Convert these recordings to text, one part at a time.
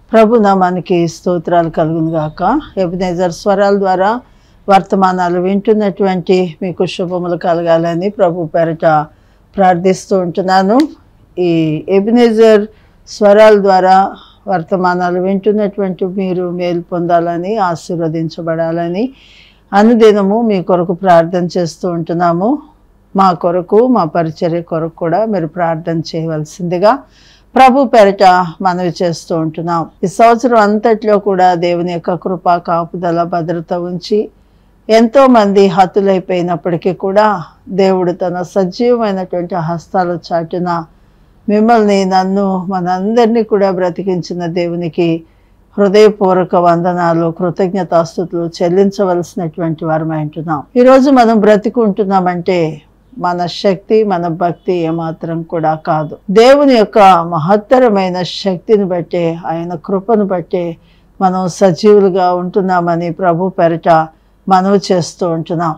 ప్రభు నామానికి స్తోత్రాలు కలుగును గాక ఎబినేజర్ స్వరాల ద్వారా వర్తమానాలు వింటున్నటువంటి మీకు శుభములు కలగాలని ప్రభు పేరట ప్రార్థిస్తూ ఉంటున్నాను ఈ ఎబినేజర్ స్వరాల ద్వారా వర్తమానాలు వింటున్నటువంటి మీరు మేలు పొందాలని ఆశీర్వదించబడాలని అనుదినము మీ కొరకు ప్రార్థన చేస్తూ ఉంటున్నాము మా కొరకు మా పరిచర్య కొరకు కూడా మీరు ప్రార్థన చేయవలసిందిగా ప్రభు పేరిట మనవి చేస్తూ ఉంటున్నాం ఈ సంవత్సరం అంతట్లో కూడా దేవుని యొక్క కృపా కాపుదల భద్రత ఉంచి ఎంతో మంది హతులైపోయినప్పటికీ కూడా దేవుడు తన సజీవమైనటువంటి హస్తాల చాటున మిమ్మల్ని నన్ను మనందరినీ కూడా బ్రతికించిన దేవునికి హృదయపూర్వక వందనాలు కృతజ్ఞతాస్థుతులు చెల్లించవలసినటువంటి వారమై ఉంటున్నాం ఈరోజు మనం బ్రతికుంటున్నామంటే మన శక్తి మన భక్తి ఏమాత్రం కూడా కాదు దేవుని యొక్క మహత్తరమైన శక్తిని బట్టే ఆయన కృపను బట్టే మనం సజీవులుగా ఉంటున్నామని ప్రభు పెరట మనవి చేస్తూ ఉంటున్నాం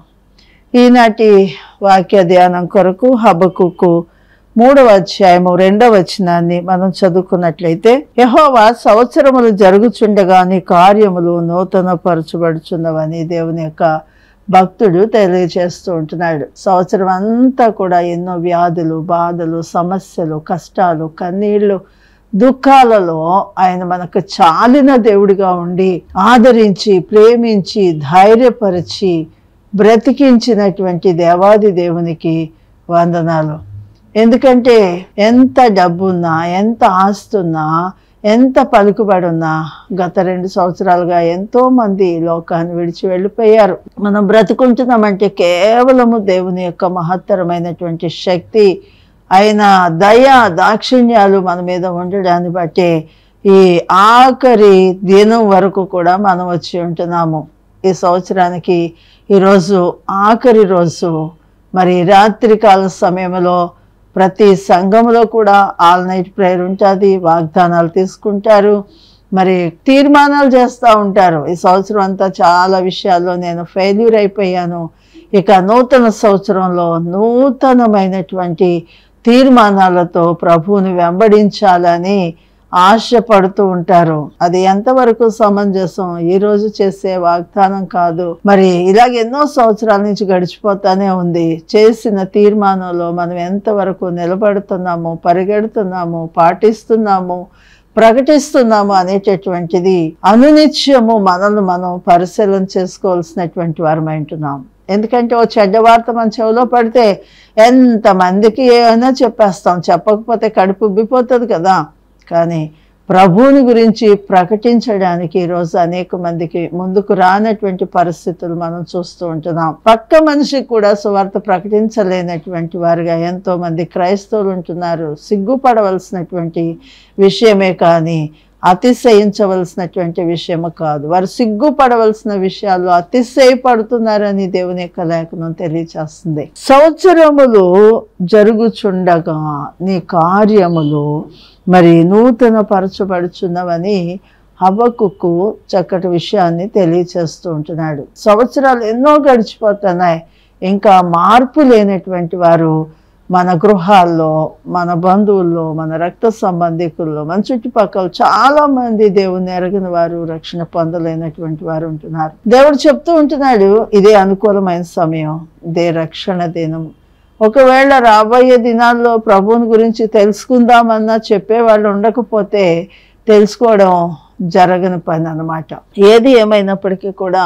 ఈనాటి వాక్య ధ్యానం కొరకు హబకుకు మూడవ అధ్యాయము రెండవ వచనాన్ని మనం చదువుకున్నట్లయితే యహోవా సంవత్సరములు జరుగుచుండగా నీ కార్యములు నూతన పరచబడుచున్నవని దేవుని యొక్క భక్తుడు తెలియజేస్తూ ఉంటున్నాడు సంవత్సరం అంతా కూడా ఎన్నో వ్యాధులు బాధలు సమస్యలు కష్టాలు కన్నీళ్లు దుఃఖాలలో ఆయన మనకు చాలిన దేవుడిగా ఉండి ఆదరించి ప్రేమించి ధైర్యపరిచి బ్రతికించినటువంటి దేవాది దేవునికి వందనాలు ఎందుకంటే ఎంత డబ్బున్నా ఎంత ఆస్తున్నా ఎంత పలుకుబడి ఉన్నా గత రెండు సంవత్సరాలుగా ఎంతో మంది ఈ లోకాన్ని విడిచి వెళ్ళిపోయారు మనం బ్రతుకుంటున్నామంటే కేవలము దేవుని యొక్క మహత్తరమైనటువంటి శక్తి ఆయన దయ దాక్షిణ్యాలు మన మీద ఉండడాన్ని బట్టి ఈ ఆఖరి దినం వరకు కూడా మనం వచ్చి ఉంటున్నాము ఈ సంవత్సరానికి ఈరోజు ఆఖరి రోజు మరి రాత్రికాల సమయంలో ప్రతి సంఘంలో కూడా ఆల్ నైట్ ప్రేయర్ ఉంటుంది వాగ్దానాలు తీసుకుంటారు మరి తీర్మానాలు చేస్తూ ఉంటారు ఈ సంవత్సరం అంతా చాలా విషయాల్లో నేను ఫెయిల్యూర్ అయిపోయాను ఇక నూతన సంవత్సరంలో నూతనమైనటువంటి తీర్మానాలతో ప్రభువుని వెంబడించాలని ఆశపడుతూ ఉంటారు అది ఎంతవరకు సమంజసం ఈ రోజు చేసే వాగ్దానం కాదు మరి ఇలాగ ఎన్నో సంవత్సరాల నుంచి గడిచిపోతానే ఉంది చేసిన తీర్మానంలో మనం ఎంతవరకు నిలబడుతున్నాము పరిగెడుతున్నాము పాటిస్తున్నాము ప్రకటిస్తున్నాము అనేటటువంటిది అనునిత్యము మనల్ని మనం పరిశీలన చేసుకోవాల్సినటువంటి వారమై ఉంటున్నాం ఎందుకంటే ఓ చెడ్డ వార్త మన చెవిలో పడితే ఎంతమందికి ఏమైనా చెప్పేస్తాం చెప్పకపోతే కడుపు ఉబ్బిపోతుంది కదా కానీ ప్రభువుని గురించి ప్రకటించడానికి ఈరోజు అనేక మందికి ముందుకు రానటువంటి పరిస్థితులు మనం చూస్తూ ఉంటున్నాం పక్క మనిషికి కూడా సువార్త ప్రకటించలేనటువంటి వారుగా ఎంతో మంది క్రైస్తవులు ఉంటున్నారు సిగ్గుపడవలసినటువంటి విషయమే కానీ అతిశయించవలసినటువంటి విషయము కాదు వారు సిగ్గుపడవలసిన విషయాలు అతిశయపడుతున్నారని దేవుని యొక్క లేఖనం తెలియచేస్తుంది సంవత్సరములు జరుగుచుండగా నీ కార్యములు మరి నూతన పరచబడుచున్నవని హబకుకు చక్కటి విషయాన్ని తెలియచేస్తూ ఉంటున్నాడు సంవత్సరాలు ఎన్నో గడిచిపోతున్నాయి ఇంకా మార్పు లేనటువంటి వారు మన గృహాల్లో మన బంధువుల్లో మన రక్త సంబంధికుల్లో మన చుట్టుపక్కల చాలా మంది దేవుని ఎరగిన వారు రక్షణ పొందలేనటువంటి వారు ఉంటున్నారు దేవుడు చెప్తూ ఉంటున్నాడు ఇదే అనుకూలమైన సమయం ఇదే రక్షణ దినం ఒకవేళ రాబోయే దినాల్లో ప్రభువుని గురించి తెలుసుకుందామన్నా చెప్పేవాళ్ళు ఉండకపోతే తెలుసుకోవడం జరగని పని అన్నమాట ఏది ఏమైనప్పటికీ కూడా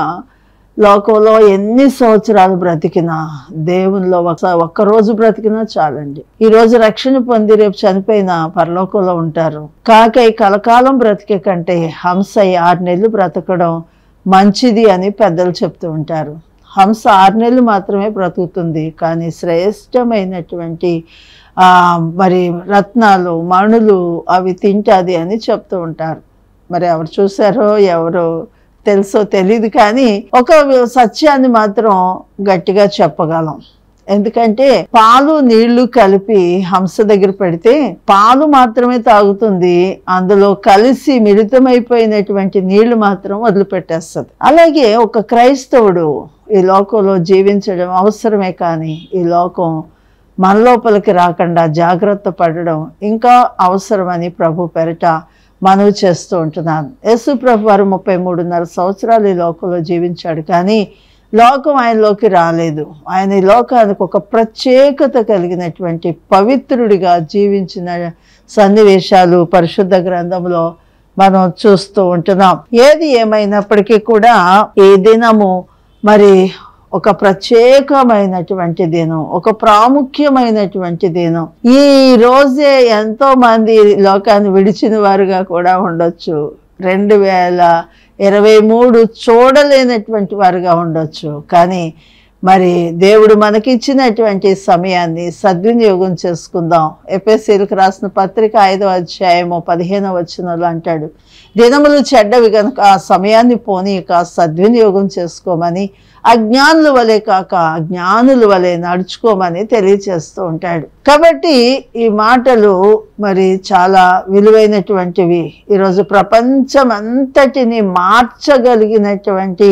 లోకంలో ఎన్ని సంవత్సరాలు బ్రతికినా దేవునిలో ఒక ఒక్కరోజు బ్రతికినా చాలండి ఈ రోజు రక్షణ పొంది రేపు చనిపోయిన పరలోకంలో ఉంటారు కాకై కలకాలం బ్రతికే కంటే హంస ఆరు నెలలు బ్రతకడం మంచిది అని పెద్దలు చెప్తూ ఉంటారు హంస ఆరు నెలలు మాత్రమే బ్రతుకుతుంది కానీ శ్రేష్టమైనటువంటి ఆ, మరి రత్నాలు మణులు అవి తింటాది అని చెప్తూ ఉంటారు మరి ఎవరు చూసారో ఎవరు తెలుసో తెలియదు కానీ ఒక సత్యాన్ని మాత్రం గట్టిగా చెప్పగలం ఎందుకంటే పాలు నీళ్లు కలిపి హంస దగ్గర పెడితే పాలు మాత్రమే తాగుతుంది అందులో కలిసి మిళితమైపోయినటువంటి నీళ్లు మాత్రం వదిలిపెట్టేస్తుంది అలాగే ఒక క్రైస్తవుడు ఈ లోకంలో జీవించడం అవసరమే కానీ ఈ లోకం మన లోపలికి రాకుండా జాగ్రత్త పడడం ఇంకా అవసరమని ప్రభు పెరట మనవి చేస్తూ ఉంటున్నాను యేసు ప్రభు వారు ముప్పై మూడున్నర సంవత్సరాలు ఈ లోకంలో జీవించాడు కానీ లోకం ఆయనలోకి రాలేదు ఆయన ఈ లోకానికి ఒక ప్రత్యేకత కలిగినటువంటి పవిత్రుడిగా జీవించిన సన్నివేశాలు పరిశుద్ధ గ్రంథంలో మనం చూస్తూ ఉంటున్నాం ఏది ఏమైనప్పటికీ కూడా ఈ దినము మరి ఒక ప్రత్యేకమైనటువంటి దినం ఒక ప్రాముఖ్యమైనటువంటి దినం ఈ రోజే ఎంతో మంది లోకాన్ని విడిచిన వారుగా కూడా ఉండొచ్చు రెండు వేల ఇరవై మూడు చూడలేనటువంటి వారుగా ఉండొచ్చు కానీ మరి దేవుడు మనకిచ్చినటువంటి సమయాన్ని సద్వినియోగం చేసుకుందాం ఎపిఎస్సీలకు రాసిన పత్రిక ఐదో అధ్యాయము పదిహేనో వచనంలో అంటాడు దినములు చెడ్డవి కనుక ఆ సమయాన్ని పోనీయక సద్వినియోగం చేసుకోమని అజ్ఞానుల వలె కాక జ్ఞానుల వలె నడుచుకోమని తెలియచేస్తూ ఉంటాడు కాబట్టి ఈ మాటలు మరి చాలా విలువైనటువంటివి ఈరోజు ప్రపంచం అంతటిని మార్చగలిగినటువంటి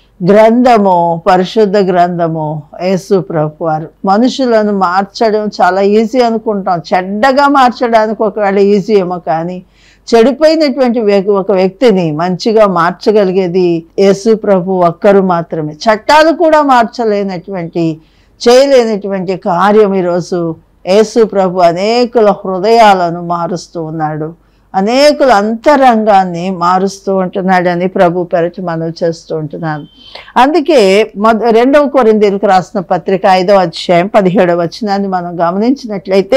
గ్రంథము పరిశుద్ధ గ్రంథము యేసు ప్రభు వారు మనుషులను మార్చడం చాలా ఈజీ అనుకుంటాం చెడ్డగా మార్చడానికి ఒకవేళ ఈజీ ఏమో కానీ చెడిపోయినటువంటి వ్యక్- ఒక వ్యక్తిని మంచిగా మార్చగలిగేది యేసు ప్రభు ఒక్కరు మాత్రమే చట్టాలు కూడా మార్చలేనటువంటి చేయలేనటువంటి కార్యం ఈరోజు యేసు ప్రభు అనేకుల హృదయాలను మారుస్తూ ఉన్నాడు అనేకుల అంతరంగాన్ని మారుస్తూ ఉంటున్నాడని ప్రభు పెరటి మనం చేస్తూ ఉంటున్నాను అందుకే మొద రెండవ కొరిందీలకు రాసిన పత్రిక ఐదవ అధ్యాయం పదిహేడవ వచనాన్ని మనం గమనించినట్లయితే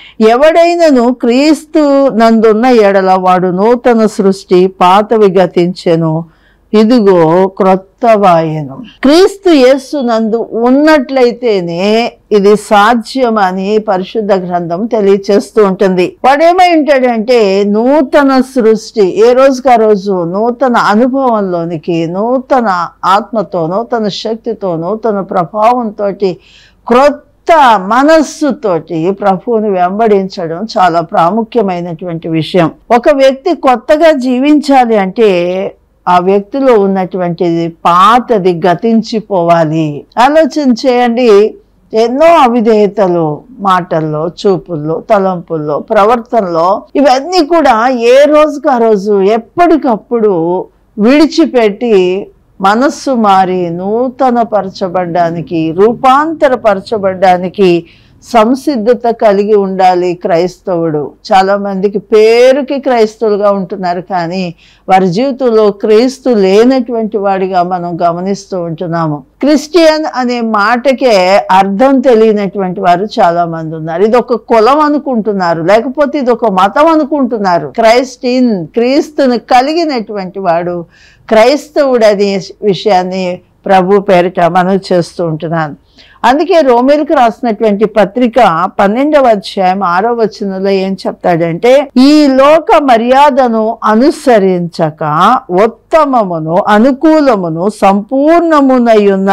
ఎవడైనను క్రీస్తు నందున్న ఎడల వాడు నూతన సృష్టి పాతవి గతించెను ఇదిగో క్రొత్తవాయను క్రీస్తు యేసు నందు ఉన్నట్లయితేనే ఇది సాధ్యమని పరిశుద్ధ గ్రంథం తెలియచేస్తూ ఉంటుంది వాడేమై ఉంటాడంటే నూతన సృష్టి ఏ రోజుకి ఆ రోజు నూతన అనుభవంలోనికి నూతన ఆత్మతో నూతన శక్తితో నూతన ప్రభావంతో క్రొత్త మనస్సుతోటి ప్రభువుని వెంబడించడం చాలా ప్రాముఖ్యమైనటువంటి విషయం ఒక వ్యక్తి కొత్తగా జీవించాలి అంటే ఆ వ్యక్తిలో ఉన్నటువంటిది పాతది గతించిపోవాలి ఆలోచన చేయండి ఎన్నో అవిధేయతలు మాటల్లో చూపుల్లో తలంపుల్లో ప్రవర్తనలో ఇవన్నీ కూడా ఏ రోజుకు ఆ రోజు ఎప్పటికప్పుడు విడిచిపెట్టి మనస్సు మారి నూతన పరచబడ్డానికి రూపాంతరపరచబడ్డానికి సంసిద్ధత కలిగి ఉండాలి క్రైస్తవుడు చాలా మందికి పేరుకి క్రైస్తవులుగా ఉంటున్నారు కానీ వారి జీవితంలో క్రీస్తు లేనటువంటి వాడిగా మనం గమనిస్తూ ఉంటున్నాము క్రిస్టియన్ అనే మాటకే అర్థం తెలియనటువంటి వారు చాలా మంది ఉన్నారు ఇది ఒక కులం అనుకుంటున్నారు లేకపోతే ఇది ఒక మతం అనుకుంటున్నారు క్రైస్టిన్ క్రీస్తుని కలిగినటువంటి వాడు క్రైస్తవుడు అనే విషయాన్ని ప్రభు పేరిట మనం చేస్తూ ఉంటున్నాను అందుకే రోమిలకు రాసినటువంటి పత్రిక పన్నెండవ అధ్యాయం ఆరో వచనంలో ఏం చెప్తాడంటే ఈ లోక మర్యాదను అనుసరించక ఉత్తమమును అనుకూలమును సంపూర్ణమునయున్న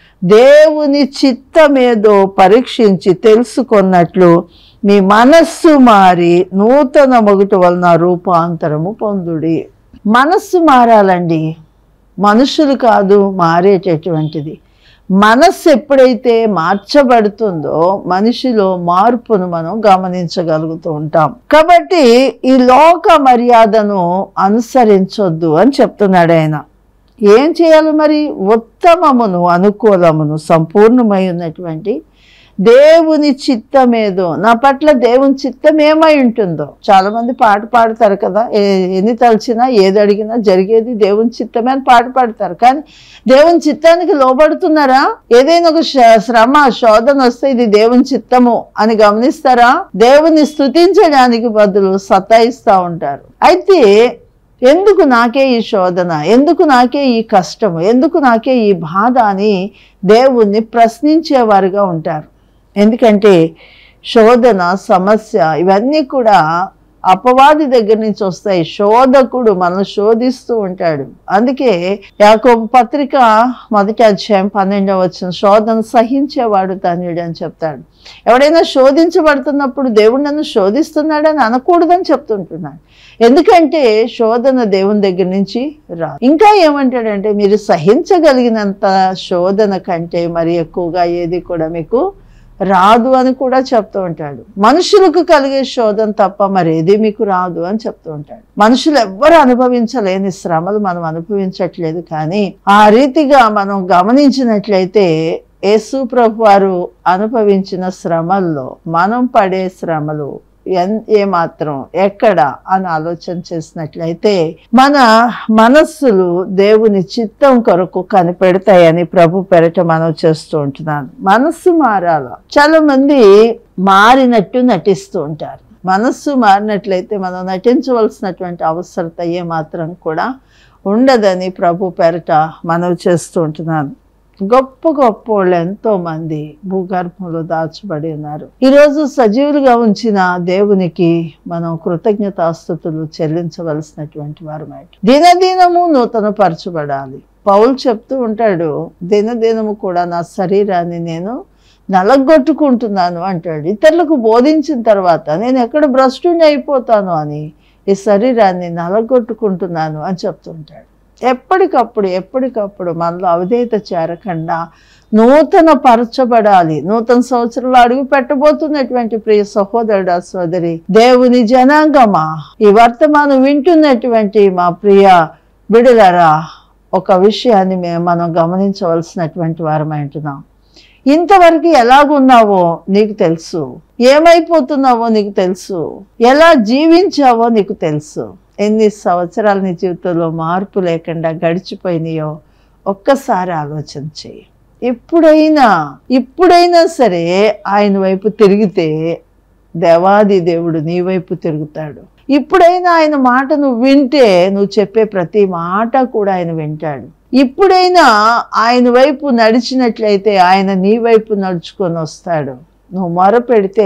దేవుని చిత్తమేదో పరీక్షించి తెలుసుకున్నట్లు మీ మనస్సు మారి నూతన మొగుటి వలన రూపాంతరము పొందుడి మనస్సు మారాలండి మనుషులు కాదు మారేటటువంటిది మనస్సు ఎప్పుడైతే మార్చబడుతుందో మనిషిలో మార్పును మనం గమనించగలుగుతూ ఉంటాం కాబట్టి ఈ లోక మర్యాదను అనుసరించొద్దు అని చెప్తున్నాడు ఆయన ఏం చేయాలి మరి ఉత్తమమును అనుకూలమును సంపూర్ణమై ఉన్నటువంటి దేవుని చిత్తమేదో నా పట్ల దేవుని చిత్తం ఏమై ఉంటుందో చాలా మంది పాట పాడతారు కదా ఏ- ఎన్ని తలచినా ఏది అడిగినా జరిగేది దేవుని చిత్తమే అని పాట పాడతారు కానీ దేవుని చిత్తానికి లోబడుతున్నారా ఏదైనా ఒక శ- శ్రమ శోధన వస్తే ఇది దేవుని చిత్తము అని గమనిస్తారా దేవుని స్తుతించడానికి బదులు సతాయిస్తూ ఉంటారు అయితే ఎందుకు నాకే ఈ శోధన ఎందుకు నాకే ఈ కష్టము ఎందుకు నాకే ఈ బాధ అని దేవుణ్ణి ప్రశ్నించేవారుగా ఉంటారు ఎందుకంటే శోధన సమస్య ఇవన్నీ కూడా అపవాది దగ్గర నుంచి వస్తాయి శోధకుడు మనం శోధిస్తూ ఉంటాడు అందుకే యాకోబు పత్రిక మొదటి అధ్యాయం పన్నెండవ వచ్చిన శోధన సహించేవాడు ధన్యుడు అని చెప్తాడు ఎవడైనా శోధించబడుతున్నప్పుడు దేవుడు నన్ను శోధిస్తున్నాడని అనకూడదని చెప్తుంటున్నాడు ఎందుకంటే శోధన దేవుని దగ్గర నుంచి రా ఇంకా ఏమంటాడంటే మీరు సహించగలిగినంత శోధన కంటే మరి ఎక్కువగా ఏది కూడా మీకు రాదు అని కూడా చెప్తూ ఉంటాడు మనుషులకు కలిగే శోధన తప్ప మరేది మీకు రాదు అని చెప్తూ ఉంటాడు మనుషులు ఎవ్వరు అనుభవించలేని శ్రమలు మనం అనుభవించట్లేదు కానీ ఆ రీతిగా మనం గమనించినట్లయితే యేసు ప్రభు వారు అనుభవించిన శ్రమల్లో మనం పడే శ్రమలు ఎన్ ఏమాత్రం ఎక్కడ అని ఆలోచన చేసినట్లయితే మన మనస్సులు దేవుని చిత్తం కొరకు కనిపెడతాయని ప్రభు పెరట మనం చేస్తూ ఉంటున్నాను మనస్సు మారాల చాలా మంది మారినట్టు నటిస్తూ ఉంటారు మనస్సు మారినట్లయితే మనం నటించవలసినటువంటి అవసరత ఏమాత్రం కూడా ఉండదని ప్రభు పెరట మనవి చేస్తూ ఉంటున్నాను గొప్ప గొప్ప వాళ్ళు ఎంతో మంది భూగర్భంలో దాచబడి ఉన్నారు ఈరోజు సజీవులుగా ఉంచిన దేవునికి మనం కృతజ్ఞతాస్థుతులు చెల్లించవలసినటువంటి వారమే దినదినము నూతన పరచబడాలి పౌలు చెప్తూ ఉంటాడు దినదినము కూడా నా శరీరాన్ని నేను నలగొట్టుకుంటున్నాను అంటాడు ఇతరులకు బోధించిన తర్వాత నేను ఎక్కడ భ్రష్టుని అయిపోతాను అని ఈ శరీరాన్ని నలగొట్టుకుంటున్నాను అని చెప్తుంటాడు ఎప్పటికప్పుడు ఎప్పటికప్పుడు మనలో అవిధేయత చేరకుండా నూతన పరచబడాలి నూతన సంవత్సరంలో అడుగు పెట్టబోతున్నటువంటి ప్రియ సహోదరుడు సోదరి దేవుని జనాంగమా ఈ వర్తమానం వింటున్నటువంటి మా ప్రియ బిడులరా ఒక విషయాన్ని మేము మనం గమనించవలసినటువంటి వారమై ఉంటున్నాం ఇంతవరకు ఎలాగున్నావో నీకు తెలుసు ఏమైపోతున్నావో నీకు తెలుసు ఎలా జీవించావో నీకు తెలుసు ఎన్ని సంవత్సరాల నీ జీవితంలో మార్పు లేకుండా గడిచిపోయినాయో ఒక్కసారి ఆలోచన చేయి ఇప్పుడైనా ఇప్పుడైనా సరే ఆయన వైపు తిరిగితే దేవాది దేవుడు నీ వైపు తిరుగుతాడు ఇప్పుడైనా ఆయన మాట నువ్వు వింటే నువ్వు చెప్పే ప్రతి మాట కూడా ఆయన వింటాడు ఇప్పుడైనా ఆయన వైపు నడిచినట్లయితే ఆయన నీ వైపు నడుచుకొని వస్తాడు నువ్వు మొరపెడితే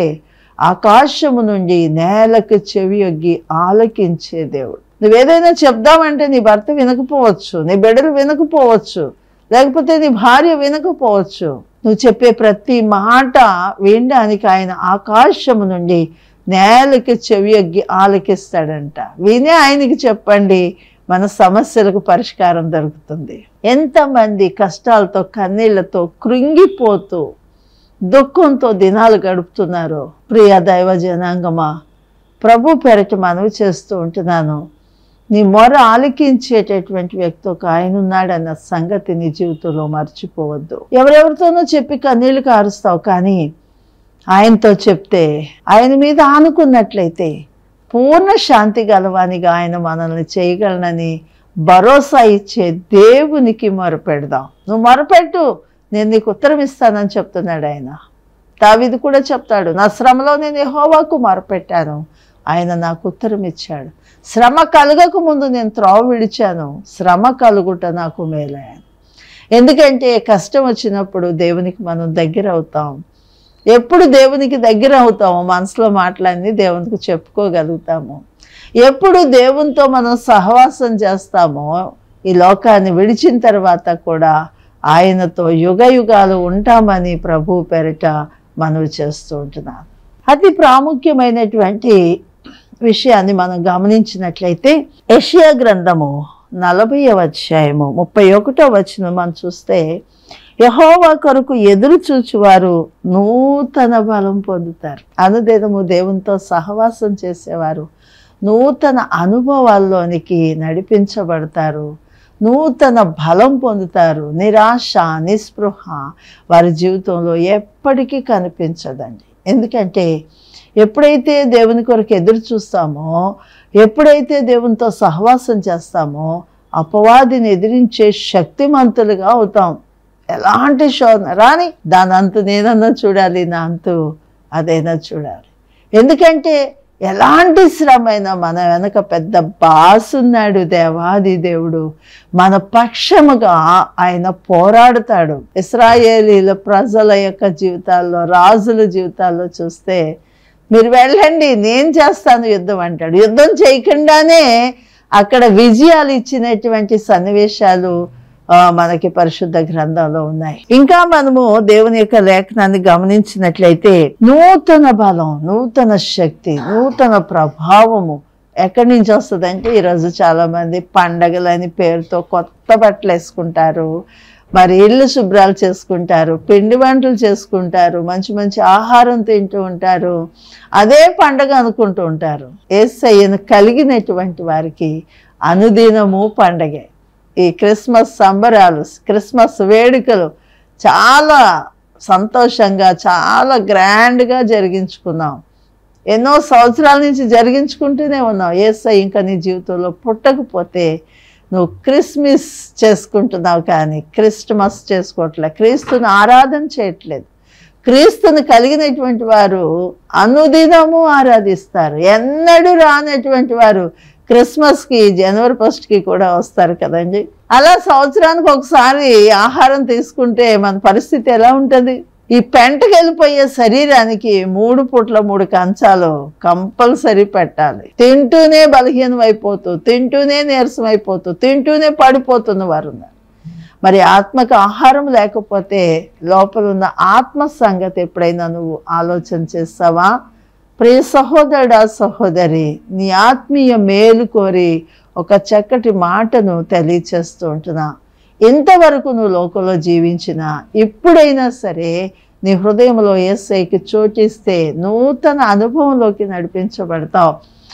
ఆకాశము నుండి నేలకు చెవి యొగ్గి ఆలకించే దేవుడు నువ్వేదైనా చెప్దామంటే నీ భర్త వినకపోవచ్చు నీ బిడ్డలు వినకపోవచ్చు లేకపోతే నీ భార్య వినకపోవచ్చు నువ్వు చెప్పే ప్రతి మాట వినడానికి ఆయన ఆకాశము నుండి నేలకి చెవి ఎగ్గి ఆలకిస్తాడంట వినే ఆయనకి చెప్పండి మన సమస్యలకు పరిష్కారం దొరుకుతుంది ఎంతమంది కష్టాలతో కన్నీళ్లతో కృంగిపోతూ దుఃఖంతో దినాలు గడుపుతున్నారు ప్రియ దైవ జనాంగమా ప్రభు పెరట మనవి చేస్తూ ఉంటున్నాను నీ మొర ఆలకించేటటువంటి వ్యక్తి ఒక ఆయన ఉన్నాడన్న సంగతి నీ జీవితంలో మర్చిపోవద్దు ఎవరెవరితోనో చెప్పి కన్నీళ్లు కారుస్తావు కానీ ఆయనతో చెప్తే ఆయన మీద ఆనుకున్నట్లయితే పూర్ణ శాంతి గలవానిగా ఆయన మనల్ని చేయగలనని భరోసా ఇచ్చే దేవునికి మొరపెడదాం నువ్వు మొరపెట్టు నేను నీకు ఉత్తరం ఇస్తానని చెప్తున్నాడు ఆయన దావిది కూడా చెప్తాడు నా శ్రమలో నేను యెహోవాకు మొరపెట్టాను ఆయన నాకు ఉత్తరం ఇచ్చాడు శ్రమ కలగక ముందు నేను త్రోవ విడిచాను శ్రమ కలుగుట నాకు మేలయ్యాను ఎందుకంటే కష్టం వచ్చినప్పుడు దేవునికి మనం దగ్గర అవుతాం ఎప్పుడు దేవునికి దగ్గర అవుతామో మనసులో మాటలన్నీ దేవునికి చెప్పుకోగలుగుతాము ఎప్పుడు దేవునితో మనం సహవాసం చేస్తామో ఈ లోకాన్ని విడిచిన తర్వాత కూడా ఆయనతో యుగ యుగాలు ఉంటామని ప్రభు పేరిట మనవి చేస్తూ ఉంటున్నాను అతి ప్రాముఖ్యమైనటువంటి విషయాన్ని మనం గమనించినట్లయితే యెషయా గ్రంథము నలభై అధ్యాయము ముప్పై ఒకటో వచనం మనం చూస్తే యహోవా కొరకు ఎదురు చూచువారు నూతన బలం పొందుతారు అనుదినము దేవునితో సహవాసం చేసేవారు నూతన అనుభవాల్లోనికి నడిపించబడతారు నూతన బలం పొందుతారు నిరాశ నిస్పృహ వారి జీవితంలో ఎప్పటికీ కనిపించదండి ఎందుకంటే ఎప్పుడైతే దేవుని కొరకు ఎదురు చూస్తామో ఎప్పుడైతే దేవునితో సహవాసం చేస్తామో అపవాదిని ఎదిరించే శక్తిమంతులుగా అవుతాం ఎలాంటి శోధన రాని దాని అంతు నేనన్నా చూడాలి నా అంతు అదైనా చూడాలి ఎందుకంటే ఎలాంటి శ్రమైనా మన వెనక పెద్ద బాసున్నాడు దేవాది దేవుడు మన పక్షముగా ఆయన పోరాడుతాడు ఇస్రాయేలీల ప్రజల యొక్క జీవితాల్లో రాజుల జీవితాల్లో చూస్తే మీరు వెళ్ళండి నేను చేస్తాను యుద్ధం అంటాడు యుద్ధం చేయకుండానే అక్కడ విజయాలు ఇచ్చినటువంటి సన్నివేశాలు ఆ, మనకి పరిశుద్ధ గ్రంథంలో ఉన్నాయి ఇంకా మనము దేవుని యొక్క లేఖనాన్ని గమనించినట్లయితే నూతన బలం నూతన శక్తి నూతన ప్రభావము ఎక్కడి నుంచి వస్తుందంటే ఈరోజు చాలా మంది పండగలని పేరుతో కొత్త బట్టలు వేసుకుంటారు మరి ఇల్లు శుభ్రాలు చేసుకుంటారు పిండి వంటలు చేసుకుంటారు మంచి మంచి ఆహారం తింటూ ఉంటారు అదే పండగ అనుకుంటూ ఉంటారు ఏసయ్యను కలిగినటువంటి వారికి అనుదినము పండగే ఈ క్రిస్మస్ సంబరాలు క్రిస్మస్ వేడుకలు చాలా సంతోషంగా చాలా గ్రాండ్గా జరిగించుకున్నాం ఎన్నో సంవత్సరాల నుంచి జరిగించుకుంటూనే ఉన్నావు ఏసై ఇంకా నీ జీవితంలో పుట్టకపోతే నువ్వు క్రిస్మస్ చేసుకుంటున్నావు కానీ క్రిస్టమస్ చేసుకోవట్లే క్రీస్తుని ఆరాధన చేయట్లేదు క్రీస్తుని కలిగినటువంటి వారు అనుదినము ఆరాధిస్తారు ఎన్నడూ రానటువంటి వారు క్రిస్మస్కి జనవరి ఫస్ట్కి కూడా వస్తారు కదండి అలా సంవత్సరానికి ఒకసారి ఆహారం తీసుకుంటే మన పరిస్థితి ఎలా ఉంటుంది ఈ పెంటకి వెళ్ళిపోయే శరీరానికి మూడు పూట్ల మూడు కంచాలు కంపల్సరీ పెట్టాలి తింటూనే బలహీనం అయిపోతూ తింటూనే నీరసం అయిపోతూ తింటూనే పడిపోతున్న వారు ఉన్నారు మరి ఆత్మకు ఆహారం లేకపోతే లోపల ఉన్న ఆత్మ సంగతి ఎప్పుడైనా నువ్వు ఆలోచన చేస్తావా ప్రియ సహోదరుడా సహోదరి నీ ఆత్మీయ మేలు కోరి ఒక చక్కటి మాటను తెలియచేస్తూ ఉంటున్నా ఇంతవరకు నువ్వు లోకంలో జీవించిన ఇప్పుడైనా సరే నీ హృదయంలో ఏసైకి చోటిస్తే నూతన అనుభవంలోకి నడిపించబడతావు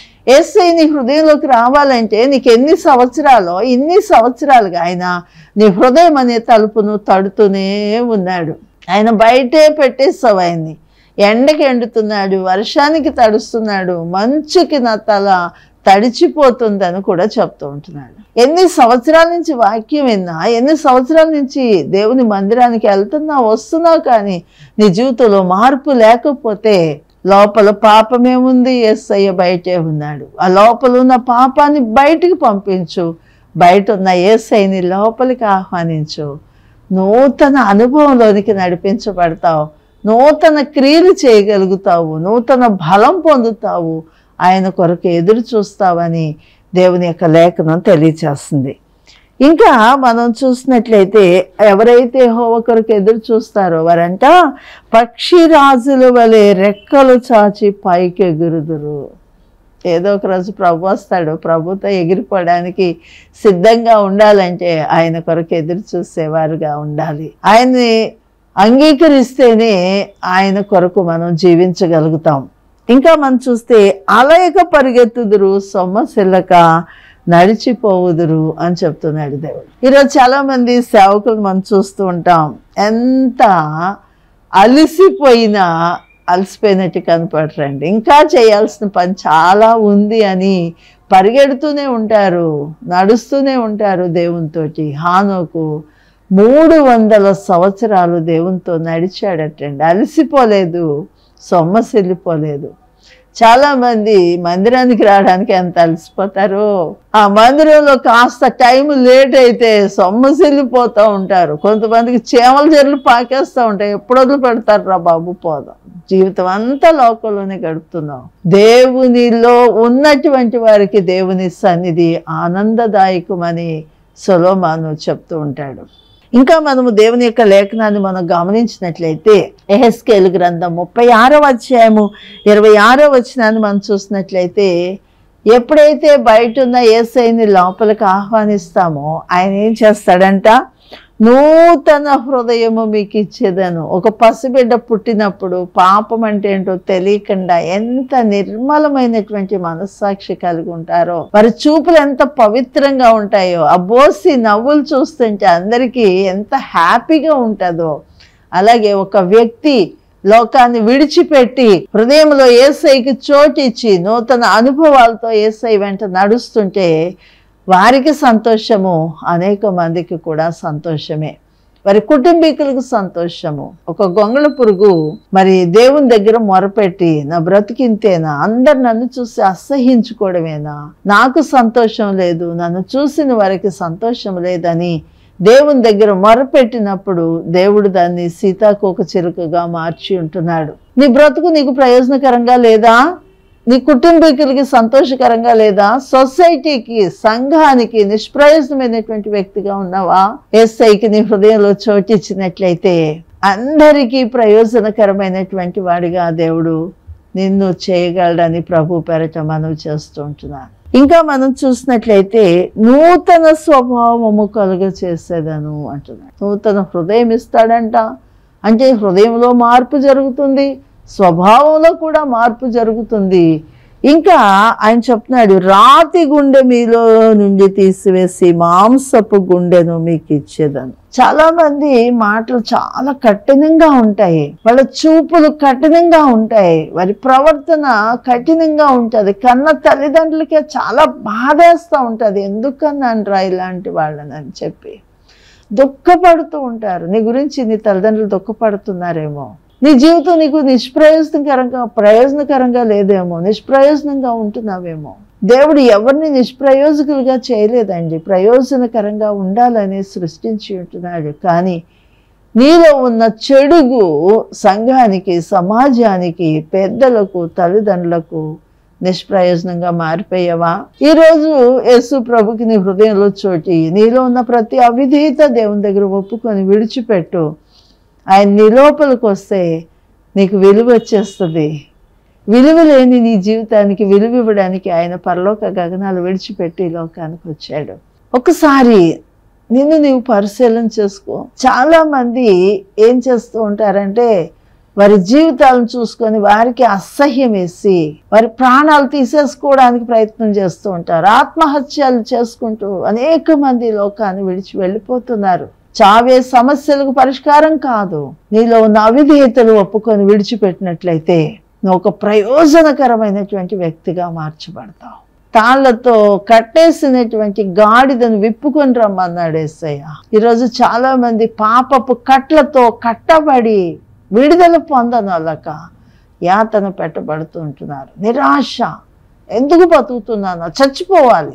ఏసై నీ హృదయంలోకి రావాలంటే నీకు ఎన్ని సంవత్సరాలు ఇన్ని సంవత్సరాలుగా ఆయన నీ హృదయం అనే తలుపును తడుతూనే ఉన్నాడు ఆయన బయటే పెట్టేస్తావు ఆయన్ని ఎండకి ఎండుతున్నాడు వర్షానికి తడుస్తున్నాడు మంచుకి నా తల తడిచిపోతుందని కూడా చెప్తూ ఉంటున్నాడు ఎన్ని సంవత్సరాల నుంచి వాక్యం విన్నా ఎన్ని సంవత్సరాల నుంచి దేవుని మందిరానికి వెళ్తున్నావు వస్తున్నావు కానీ నీ జీవితంలో మార్పు లేకపోతే లోపల పాపమేముంది ఏసయ్య బయటే ఉన్నాడు ఆ లోపల ఉన్న పాపాన్ని బయటికి పంపించు బయట ఉన్న ఏసైని లోపలికి ఆహ్వానించు నూతన అనుభవంలోనికి నడిపించబడతావు నూతన క్రియలు చేయగలుగుతావు నూతన బలం పొందుతావు ఆయన కొరకు ఎదురు చూస్తావని దేవుని యొక్క లేఖనం తెలియచేస్తుంది ఇంకా మనం చూసినట్లయితే ఎవరైతే హోవ కొరకు ఎదురు చూస్తారో వారంట పక్షిరాజుల వలె రెక్కలు చాచి పైకి ఎగురుదురు ఏదో ఒక రోజు ప్రభు వస్తాడు ప్రభుతో ఎగిరిపోవడానికి సిద్ధంగా ఉండాలంటే ఆయన కొరకు ఎదురు చూసేవారుగా ఉండాలి ఆయన్ని అంగీకరిస్తేనే ఆయన కొరకు మనం జీవించగలుగుతాం ఇంకా మనం చూస్తే అలయక పరిగెత్తుదురు సొమ్మసిల్లక నడిచిపోవుదురు అని చెప్తున్నాడు దేవుడు ఈరోజు చాలా మంది సేవకులు మనం చూస్తూ ఉంటాం ఎంత అలసిపోయినా అలసిపోయినట్టు కనపడరండి ఇంకా చేయాల్సిన పని చాలా ఉంది అని పరిగెడుతూనే ఉంటారు నడుస్తూనే ఉంటారు దేవునితోటి హానోకు మూడు వందల సంవత్సరాలు దేవునితో నడిచాడటండి అలసిపోలేదు సొమ్మసిల్లిపోలేదు చాలా మంది మందిరానికి రావడానికి ఎంత అలసిపోతారో ఆ మందిరంలో కాస్త టైం లేట్ అయితే సొమ్మసిల్లిపోతూ ఉంటారు కొంతమందికి చీమల చెర్లు పాకేస్తూ ఉంటాయి ఎప్పుడు వదిలి పెడతారు రా బాబు పోదాం జీవితం అంతా లోకంలోనే గడుపుతున్నాం దేవునిలో ఉన్నటువంటి వారికి దేవుని సన్నిధి ఆనందదాయకమని సొలోమాను చెప్తూ ఉంటాడు ఇంకా మనము దేవుని యొక్క లేఖనాన్ని మనం గమనించినట్లయితే ఎహెస్కేల్ గ్రంథం ముప్పై ఆరో అధ్యాయము ఇరవై ఆరో వచనాన్ని మనం చూసినట్లయితే ఎప్పుడైతే బయట ఉన్న ఏసైని లోపలికి ఆహ్వానిస్తామో ఆయన ఏం చేస్తాడంట నూతన హృదయము మీకు ఇచ్చేదను ఒక పసిబిడ్డ పుట్టినప్పుడు పాపం అంటే ఏంటో తెలియకుండా ఎంత నిర్మలమైనటువంటి మనస్సాక్షి కలిగి ఉంటారో వారి చూపులు ఎంత పవిత్రంగా ఉంటాయో ఆ బోసి నవ్వులు చూస్తుంటే అందరికీ ఎంత హ్యాపీగా ఉంటుందో అలాగే ఒక వ్యక్తి లోకాన్ని విడిచిపెట్టి హృదయంలో ఏసైకి చోటిచ్చి నూతన అనుభవాలతో ఏసై వెంట నడుస్తుంటే వారికి సంతోషము అనేక మందికి కూడా సంతోషమే వారి కుటుంబీకులకు సంతోషము ఒక గొంగళ పురుగు మరి దేవుని దగ్గర మొరపెట్టి నా బ్రతికింతేనా అందరు నన్ను చూసి అసహించుకోవడమేనా నాకు సంతోషం లేదు నన్ను చూసిన వారికి సంతోషం లేదని దేవుని దగ్గర మొరపెట్టినప్పుడు దేవుడు దాన్ని సీతాకోక చిలుకగా మార్చి ఉంటున్నాడు నీ బ్రతుకు నీకు ప్రయోజనకరంగా లేదా నీ కుటుంబీకులకి సంతోషకరంగా లేదా సొసైటీకి సంఘానికి నిష్ప్రయోజనమైనటువంటి వ్యక్తిగా ఉన్నావా ఎస్ఐకి నీ హృదయంలో చోటిచ్చినట్లయితే అందరికీ ప్రయోజనకరమైనటువంటి వాడిగా దేవుడు నిన్ను చేయగలడని ప్రభు పెరట మనవి చేస్తూ ఉంటున్నాను ఇంకా మనం చూసినట్లయితే నూతన స్వభావము కలుగ చేసేదను అంటున్నాడు నూతన హృదయం ఇస్తాడంట అంటే హృదయంలో మార్పు జరుగుతుంది స్వభావంలో కూడా మార్పు జరుగుతుంది ఇంకా ఆయన చెప్తున్నాడు రాతి గుండె మీలో నుండి తీసివేసి మాంసపు గుండెను మీకు ఇచ్చేదను చాలా మంది మాటలు చాలా కఠినంగా ఉంటాయి వాళ్ళ చూపులు కఠినంగా ఉంటాయి వారి ప్రవర్తన కఠినంగా ఉంటుంది కన్న తల్లిదండ్రులకే చాలా బాధేస్తూ ఉంటుంది ఎందుకన్నానరా ఇలాంటి వాళ్ళని అని చెప్పి దుఃఖపడుతూ ఉంటారు నీ గురించి నీ తల్లిదండ్రులు దుఃఖపడుతున్నారేమో నీ జీవితం నీకు నిష్ప్రయోజనకరంగా ప్రయోజనకరంగా లేదేమో నిష్ప్రయోజనంగా ఉంటున్నావేమో దేవుడు ఎవరిని నిష్ప్రయోజకులుగా చేయలేదండి ప్రయోజనకరంగా ఉండాలని సృష్టించి ఉంటున్నాడు కానీ నీలో ఉన్న చెడుగు సంఘానికి సమాజానికి పెద్దలకు తల్లిదండ్రులకు నిష్ప్రయోజనంగా మారిపోయావా ఈరోజు యేసు ప్రభుకి నీ హృదయంలో చోటి నీలో ఉన్న ప్రతి అవిధేయత దేవుని దగ్గర ఒప్పుకొని విడిచిపెట్టు ఆయన నీ లోపలికి వస్తే నీకు విలువ వచ్చేస్తుంది విలువ లేని నీ జీవితానికి విలువ ఇవ్వడానికి ఆయన పరలోక గగనాలు విడిచిపెట్టి ఈ లోకానికి వచ్చాడు ఒకసారి నిన్ను నీవు పరిశీలన చేసుకో చాలా మంది ఏం చేస్తూ ఉంటారంటే వారి జీవితాలను చూసుకొని వారికి అసహ్యం వేసి వారి ప్రాణాలు తీసేసుకోవడానికి ప్రయత్నం చేస్తూ ఉంటారు ఆత్మహత్యలు చేసుకుంటూ అనేక మంది లోకాన్ని విడిచి వెళ్ళిపోతున్నారు చావే సమస్యలకు పరిష్కారం కాదు నీలో ఉన్న అవిధేయతలు ఒప్పుకొని విడిచిపెట్టినట్లయితే నువ్వు ఒక ప్రయోజనకరమైనటువంటి వ్యక్తిగా మార్చబడతావు తాళ్లతో కట్టేసినటువంటి గాడిదను విప్పుకొని రమ్మన్నాడు ఏసయ్య ఈరోజు చాలా మంది పాపపు కట్లతో కట్టబడి విడుదల పొందనలక యాతన పెట్టబడుతూ ఉంటున్నారు నిరాశ ఎందుకు బతుకుతున్నాను చచ్చిపోవాలి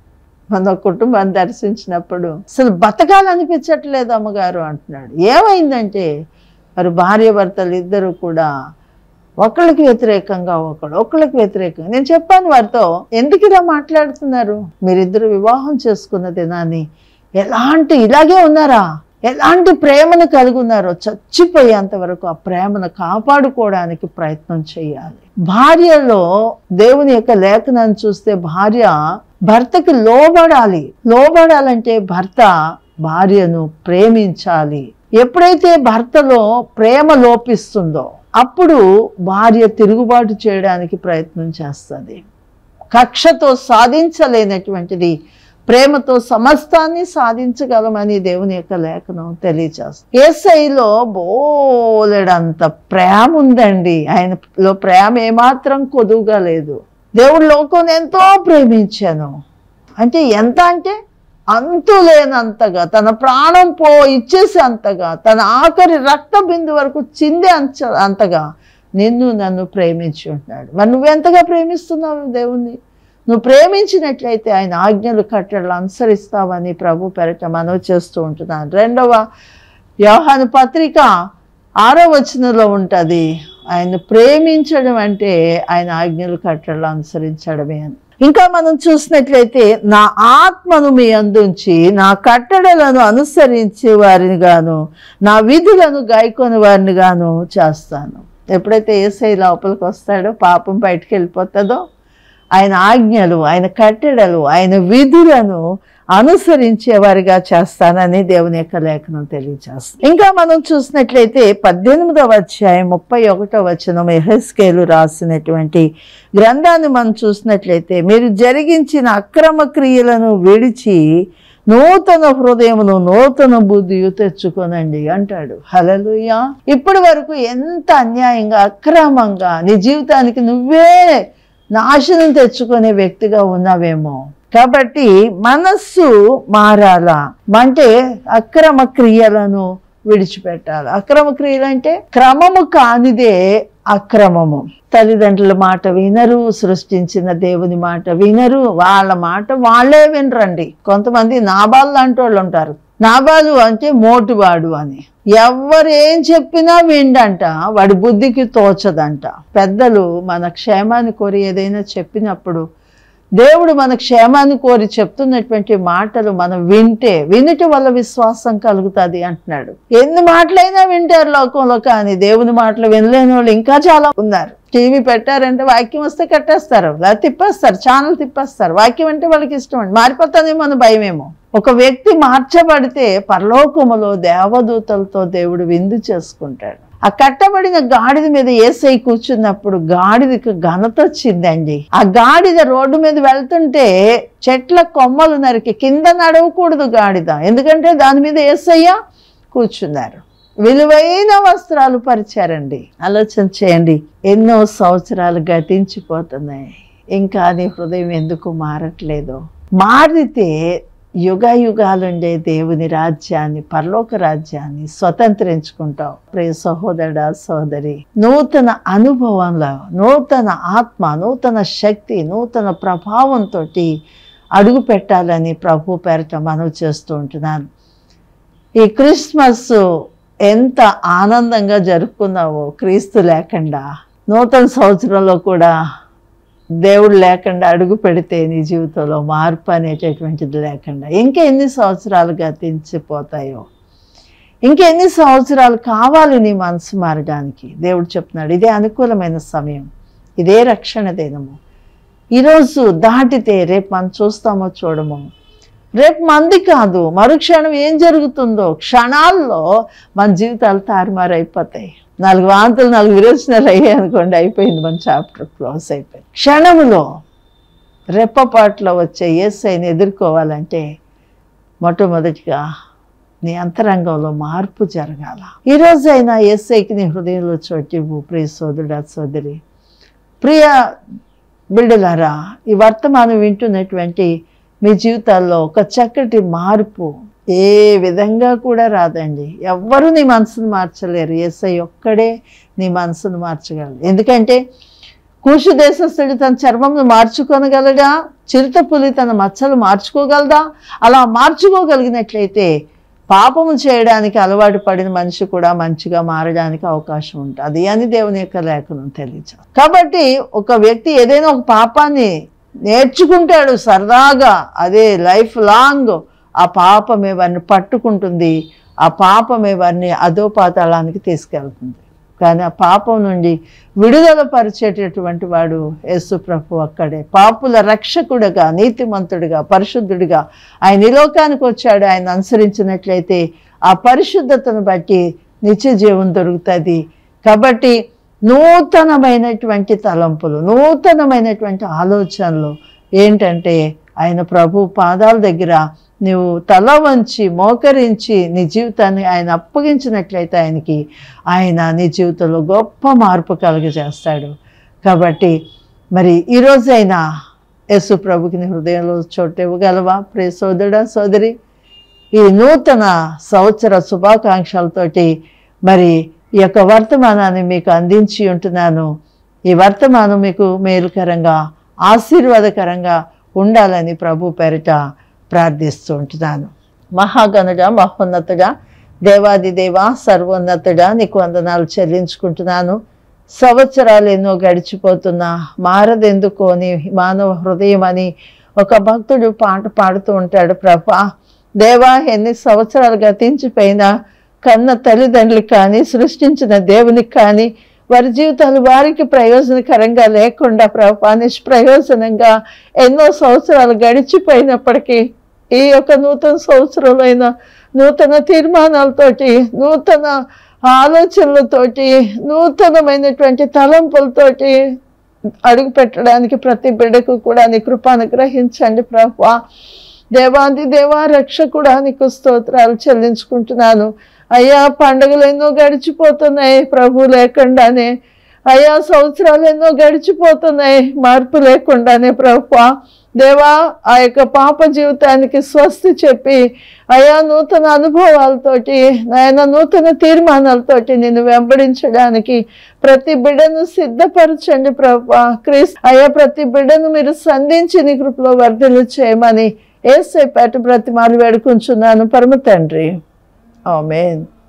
మన కుటుంబాన్ని దర్శించినప్పుడు అసలు బతకాలనిపించట్లేదు అమ్మగారు అంటున్నాడు ఏమైందంటే మరి భార్య భర్తలు ఇద్దరు కూడా ఒకళ్ళకి వ్యతిరేకంగా ఒకడు ఒకళ్ళకి వ్యతిరేకంగా నేను చెప్పాను వారితో ఎందుకు ఇలా మాట్లాడుతున్నారు మీరిద్దరు వివాహం చేసుకున్న దినాన్ని ఎలాంటి ఇలాగే ఉన్నారా ఎలాంటి ప్రేమను కలిగి ఉన్నారో చచ్చిపోయేంత వరకు ఆ ప్రేమను కాపాడుకోవడానికి ప్రయత్నం చేయాలి భార్యలో దేవుని యొక్క లేఖనాన్ని చూస్తే భార్య భర్తకి లోబడాలి లోబడాలంటే భర్త భార్యను ప్రేమించాలి ఎప్పుడైతే భర్తలో ప్రేమ లోపిస్తుందో అప్పుడు భార్య తిరుగుబాటు చేయడానికి ప్రయత్నం చేస్తుంది కక్షతో సాధించలేనటువంటిది ప్రేమతో సమస్తాన్ని సాధించగలమని దేవుని యొక్క లేఖనం తెలియచేస్తుంది ఏసైలో బోలెడంత ప్రేమ ఉందండి ఆయనలో ప్రేమ ఏమాత్రం కొదువుగా లేదు దేవుడు లోకం ఎంతో ప్రేమించాను అంటే ఎంత అంటే అంతు లేనంతగా తన ప్రాణం పో ఇచ్చేసి అంతగా తన ఆఖరి రక్త బిందు వరకు చిందే అంచ అంతగా నిన్ను నన్ను ప్రేమించి ఉంటున్నాడు మరి నువ్వెంతగా ప్రేమిస్తున్నావు దేవుణ్ణి నువ్వు ప్రేమించినట్లయితే ఆయన ఆజ్ఞలు కట్టడలు అనుసరిస్తావని ప్రభు పెరట మనవి చేస్తూ ఉంటున్నాను రెండవ వ్యవహాన పత్రిక ఆరో వచనంలో ఉంటుంది ఆయన ప్రేమించడం అంటే ఆయన ఆజ్ఞలు కట్టడలు అనుసరించడమే అని ఇంకా మనం చూసినట్లయితే నా ఆత్మను మీ అందుంచి నా కట్టడలను అనుసరించి వారిని గాను నా విధులను గాయకొని వారిని గాను చేస్తాను ఎప్పుడైతే ఏసై లోపలికి వస్తాడో పాపం బయటికి వెళ్ళిపోతుందో ఆయన ఆజ్ఞలు ఆయన కట్టడలు ఆయన విధులను అనుసరించేవారిగా చేస్తానని దేవుని యొక్క లేఖనం తెలియజేస్తుంది ఇంకా మనం చూసినట్లయితే పద్దెనిమిదవ అధ్యాయం ముప్పై ఒకటో వచనం ఎహెస్కేలు రాసినటువంటి గ్రంథాన్ని మనం చూసినట్లయితే మీరు జరిగించిన అక్రమ క్రియలను విడిచి నూతన హృదయమును నూతన బుద్ధియు తెచ్చుకోనండి అంటాడు హలలుయా ఇప్పటి వరకు ఎంత అన్యాయంగా అక్రమంగా నీ జీవితానికి నువ్వే నాశనం తెచ్చుకునే వ్యక్తిగా ఉన్నావేమో కాబట్టి మనస్సు మారాలా అంటే అక్రమ క్రియలను విడిచిపెట్టాలి అక్రమ క్రియలు అంటే క్రమము కానిదే అక్రమము తల్లిదండ్రుల మాట వినరు సృష్టించిన దేవుని మాట వినరు వాళ్ళ మాట వాళ్ళే వినరండి కొంతమంది నాబాలు లాంటి వాళ్ళు ఉంటారు నాబాలు అంటే మోటువాడు అని ఎవరు ఏం చెప్పినా విండంట వాడి బుద్ధికి తోచదంట పెద్దలు మన క్షేమాన్ని కోరి ఏదైనా చెప్పినప్పుడు దేవుడు మన క్షేమాన్ని కోరి చెప్తున్నటువంటి మాటలు మనం వింటే వినటం వల్ల విశ్వాసం కలుగుతుంది అంటున్నాడు ఎన్ని మాటలైనా వింటారు లోకంలో కానీ దేవుని మాటలు వినలేని వాళ్ళు ఇంకా చాలా ఉన్నారు టీవీ పెట్టారంటే వాక్యం వస్తే కట్టేస్తారు లేదా తిప్పేస్తారు ఛానల్ తిప్పేస్తారు వాక్యం అంటే వాళ్ళకి ఇష్టం అండి మారిపోతుందేమో అని భయమేమో ఒక వ్యక్తి మార్చబడితే పరలోకములో దేవదూతలతో దేవుడు విందు చేసుకుంటాడు ఆ కట్టబడిన గాడిద మీద ఏసై కూర్చున్నప్పుడు గాడిదకి ఘనత వచ్చిందండి ఆ గాడిద రోడ్డు మీద వెళ్తుంటే చెట్ల కొమ్మలు నరికి కింద నడవకూడదు గాడిద ఎందుకంటే దాని మీద ఏసయ్య కూర్చున్నారు విలువైన వస్త్రాలు పరిచారండి ఆలోచన చేయండి ఎన్నో సంవత్సరాలు గతించిపోతున్నాయి ఇంకా నీ హృదయం ఎందుకు మారట్లేదు మారితే యుగ యుగాలుండే దేవుని రాజ్యాన్ని పరలోక రాజ్యాన్ని స్వతంత్రించుకుంటావు ప్రియ సహోదరుడా సోదరి నూతన అనుభవంలో నూతన ఆత్మ నూతన శక్తి నూతన ప్రభావంతో అడుగు పెట్టాలని ప్రభు పేరట మనవి చేస్తూ ఉంటున్నాను ఈ క్రిస్మస్ ఎంత ఆనందంగా జరుపుకున్నావో క్రీస్తు లేకుండా నూతన సంవత్సరంలో కూడా దేవుడు లేకుండా అడుగు పెడితే నీ జీవితంలో మార్పు అనేటటువంటిది లేకుండా ఇంకెన్ని సంవత్సరాలు గతించిపోతాయో ఇంకెన్ని సంవత్సరాలు కావాలి నీ మనసు మారడానికి దేవుడు చెప్తున్నాడు ఇదే అనుకూలమైన సమయం ఇదే రక్షణ దినము ఈరోజు దాటితే రేపు మనం చూస్తామో చూడము రేపు మంది కాదు మరుక్షణం ఏం జరుగుతుందో క్షణాల్లో మన జీవితాలు తారుమారైపోతాయి నాలుగు వాంతులు నాలుగు విరోచనాలు అయ్యాయి అనుకోండి అయిపోయింది మన చాప్టర్ క్లోజ్ అయిపోయింది క్షణంలో రెప్పపాట్లో వచ్చే ఏసైని ఎదుర్కోవాలంటే మొట్టమొదటిగా నీ అంతరంగంలో మార్పు జరగాల ఈ రోజైనా ఏసైకి నీ హృదయంలో చోటివ్వు ప్రియ సోదరుడా సోదరి ప్రియ బిడ్డలారా ఈ వర్తమానం వింటున్నటువంటి మీ జీవితాల్లో ఒక చక్కటి మార్పు ఏ విధంగా కూడా రాదండి ఎవ్వరు నీ మనసును మార్చలేరు ఏసై ఒక్కడే నీ మనసును మార్చగలరు ఎందుకంటే కూషు దేశస్థుడు తన చర్మంను మార్చుకొనగలడా చిరుత పులి తన మచ్చలు మార్చుకోగలదా అలా మార్చుకోగలిగినట్లయితే పాపము చేయడానికి అలవాటు పడిన మనిషి కూడా మంచిగా మారడానికి అవకాశం ఉంటుంది అని దేవుని యొక్క లేఖనం తెలియచా కాబట్టి ఒక వ్యక్తి ఏదైనా ఒక పాపాన్ని నేర్చుకుంటాడు సరదాగా అదే లైఫ్ లాంగ్ ఆ పాపమే వారిని పట్టుకుంటుంది ఆ పాపమే వారిని అధోపాతాళానికి తీసుకెళ్తుంది కానీ ఆ పాపం నుండి విడుదల పరిచేటటువంటి వాడు యేసు ప్రభు అక్కడే పాపుల రక్షకుడుగా నీతిమంతుడిగా పరిశుద్ధుడిగా ఆయన ఈ లోకానికి వచ్చాడు ఆయన అనుసరించినట్లయితే ఆ పరిశుద్ధతను బట్టి నిత్య జీవం దొరుకుతుంది కాబట్టి నూతనమైనటువంటి తలంపులు నూతనమైనటువంటి ఆలోచనలు ఏంటంటే ఆయన ప్రభు పాదాల దగ్గర నువ్వు తల వంచి మోకరించి నీ జీవితాన్ని ఆయన అప్పగించినట్లయితే ఆయనకి ఆయన నీ జీవితంలో గొప్ప మార్పు కలుగజేస్తాడు కాబట్టి మరి ఈరోజైనా యేసు ప్రభుకి నీ హృదయంలో చోటు ఇవ్వగలవా ప్రియ సోదరుడా సోదరి ఈ నూతన సంవత్సర శుభాకాంక్షలతోటి మరి ఈ యొక్క వర్తమానాన్ని మీకు అందించి ఉంటున్నాను ఈ వర్తమానం మీకు మేలుకరంగా ఆశీర్వాదకరంగా ఉండాలని ప్రభు పేరిట ప్రార్థిస్తూ ఉంటున్నాను మహాగణుడ మహోన్నతుడా దేవాది దేవ సర్వోన్నతుడా నీకు వందనాలు చెల్లించుకుంటున్నాను సంవత్సరాలు ఎన్నో గడిచిపోతున్నా మారదెందుకో నీ మానవ హృదయం అని ఒక భక్తుడు పాట పాడుతూ ఉంటాడు ప్రభా దేవా ఎన్ని సంవత్సరాలు గతించిపోయినా కన్న తల్లిదండ్రులకు కానీ సృష్టించిన దేవునికి కానీ వారి జీవితాలు వారికి ప్రయోజనకరంగా లేకుండా ప్రభా నిష్ప్రయోజనంగా ఎన్నో సంవత్సరాలు గడిచిపోయినప్పటికీ ఈ యొక్క నూతన సంవత్సరంలో అయిన నూతన తీర్మానాలతోటి నూతన ఆలోచనలతోటి నూతనమైనటువంటి తలంపులతోటి అడుగు పెట్టడానికి ప్రతి బిడ్డకు కూడా నీ కృప అనుగ్రహించండి ప్రభా దేవాది దేవా రక్షకుడా నీకు స్తోత్రాలు చెల్లించుకుంటున్నాను అయ్యా పండుగలు ఎన్నో గడిచిపోతున్నాయి ప్రభు లేకుండానే అయ్యా సంవత్సరాలు ఎన్నో గడిచిపోతున్నాయి మార్పు లేకుండానే ప్రభు దేవా ఆ యొక్క పాప జీవితానికి స్వస్తి చెప్పి అయా నూతన అనుభవాలతోటి నాయన నూతన తీర్మానాలతోటి నిన్ను వెంబడించడానికి ప్రతి బిడ్డను సిద్ధపరచండి ప్రభా క్రీస్ అయ్యా ప్రతి బిడ్డను మీరు సంధించి నీ కృపలో వర్ధలు చేయమని ఏసై పేట బ్రతిమాలు వేడుకుంటున్నాను పరమ తండ్రి ఆమెన్